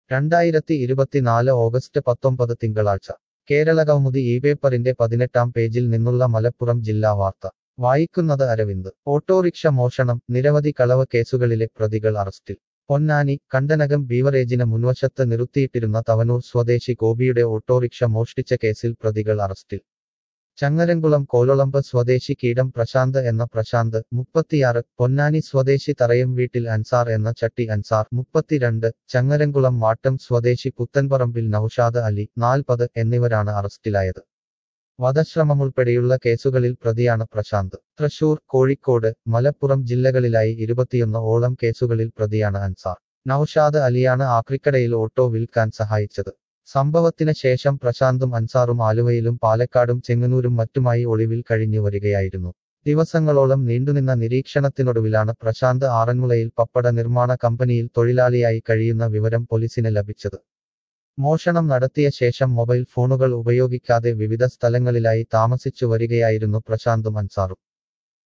രണ്ടായിരത്തി ഇരുപത്തിനാല് ഓഗസ്റ്റ് പത്തൊമ്പത് തിങ്കളാഴ്ച കേരളകൗമുദി ഈ പേപ്പറിന്റെ പതിനെട്ടാം പേജിൽ നിന്നുള്ള മലപ്പുറം ജില്ലാ വാർത്ത വായിക്കുന്നത് അരവിന്ദ് ഓട്ടോറിക്ഷ മോഷണം നിരവധി കളവ് കേസുകളിലെ പ്രതികൾ അറസ്റ്റിൽ പൊന്നാനി കണ്ടനകം ബീവറേജിന് മുൻവശത്ത് നിർത്തിയിട്ടിരുന്ന തവനൂർ സ്വദേശി ഗോപിയുടെ ഓട്ടോറിക്ഷ മോഷ്ടിച്ച കേസിൽ പ്രതികൾ അറസ്റ്റിൽ ചങ്ങരംകുളം കോലൊളമ്പ് സ്വദേശി കീടം പ്രശാന്ത് എന്ന പ്രശാന്ത് മുപ്പത്തിയാറ് പൊന്നാനി സ്വദേശി തറയം വീട്ടിൽ അൻസാർ എന്ന ചട്ടി അൻസാർ മുപ്പത്തിരണ്ട് ചങ്ങരംകുളം മാട്ടം സ്വദേശി പുത്തൻപറമ്പിൽ നൌഷാദ് അലി നാൽപ്പത് എന്നിവരാണ് അറസ്റ്റിലായത് വധശ്രമമുൾപ്പെടെയുള്ള കേസുകളിൽ പ്രതിയാണ് പ്രശാന്ത് തൃശൂർ കോഴിക്കോട് മലപ്പുറം ജില്ലകളിലായി ഇരുപത്തിയൊന്ന് ഓളം കേസുകളിൽ പ്രതിയാണ് അൻസാർ നൌഷാദ് അലിയാണ് ആക്രിക്കടയിൽ ഓട്ടോ വിൽക്കാൻ സഹായിച്ചത് സംഭവത്തിന് ശേഷം പ്രശാന്തും അൻസാറും ആലുവയിലും പാലക്കാടും ചെങ്ങന്നൂരും മറ്റുമായി ഒളിവിൽ കഴിഞ്ഞു വരികയായിരുന്നു ദിവസങ്ങളോളം നീണ്ടുനിന്ന നിരീക്ഷണത്തിനൊടുവിലാണ് പ്രശാന്ത് ആറന്മുളയിൽ പപ്പട നിർമ്മാണ കമ്പനിയിൽ തൊഴിലാളിയായി കഴിയുന്ന വിവരം പോലീസിന് ലഭിച്ചത് മോഷണം നടത്തിയ ശേഷം മൊബൈൽ ഫോണുകൾ ഉപയോഗിക്കാതെ വിവിധ സ്ഥലങ്ങളിലായി താമസിച്ചു വരികയായിരുന്നു പ്രശാന്തും അൻസാറും